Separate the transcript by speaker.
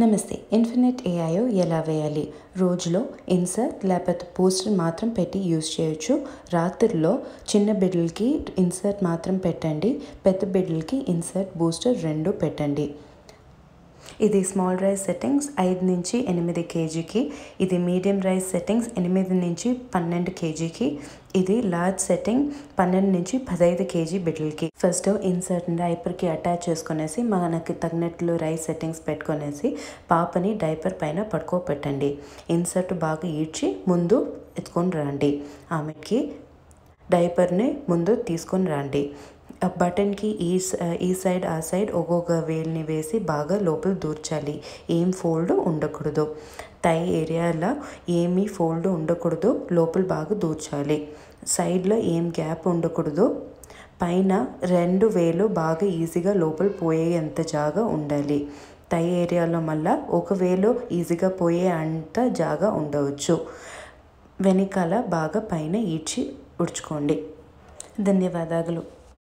Speaker 1: నమస్తే infinite AIO ఎలా వేయాలి రోజులో ఇన్సర్ట్ లేకపోతే పోస్టర్ మాత్రం పెట్టి యూజ్ చేయొచ్చు రాత్రిలో చిన్న బిడ్డలకి ఇన్సర్ట్ మాత్రం పెట్టండి పెద్ద బిడ్డలకి ఇన్సర్ట్ బూస్టర్ రెండు పెట్టండి ఇది స్మాల్ రైస్ సెట్టింగ్స్ ఐదు నుంచి ఎనిమిది కేజీకి ఇది మీడియం రైస్ సెట్టింగ్స్ ఎనిమిది నుంచి పన్నెండు కేజీకి ఇది లార్జ్ సెట్టింగ్ పన్నెండు నుంచి పదహైదు కేజీ బిడ్డలకి ఫస్ట్ ఇన్సర్ట్ డైపర్కి అటాచ్ చేసుకునేసి మనకి తగినట్లు రైస్ సెట్టింగ్స్ పెట్టుకునేసి పాపని డైపర్ పైన పడుకోబెట్టండి ఇన్సర్ట్ బాగా ఈడ్చి ముందు ఎత్తుకొని రండి ఆమెకి డైపర్ని ముందు తీసుకొని రండి బటన్కి ఈ ఈ సైడ్ ఆ సైడ్ ఒక్కొక్క వేల్ని వేసి బాగా లోపల దూర్చాలి ఏం ఫోల్డ్ ఉండకూడదు టై ఏరియాలో ఏమీ ఫోల్డ్ ఉండకూడదు లోపల బాగా దూర్చాలి సైడ్లో ఏం గ్యాప్ ఉండకూడదు పైన రెండు వేలు బాగా ఈజీగా లోపల పోయేంత జాగా ఉండాలి టై ఏరియాలో మళ్ళీ ఒక వేలు ఈజీగా పోయే అంత జాగా ఉండవచ్చు వెనకాల బాగా పైన ఈడ్చి ఉడుచుకోండి ధన్యవాదాలు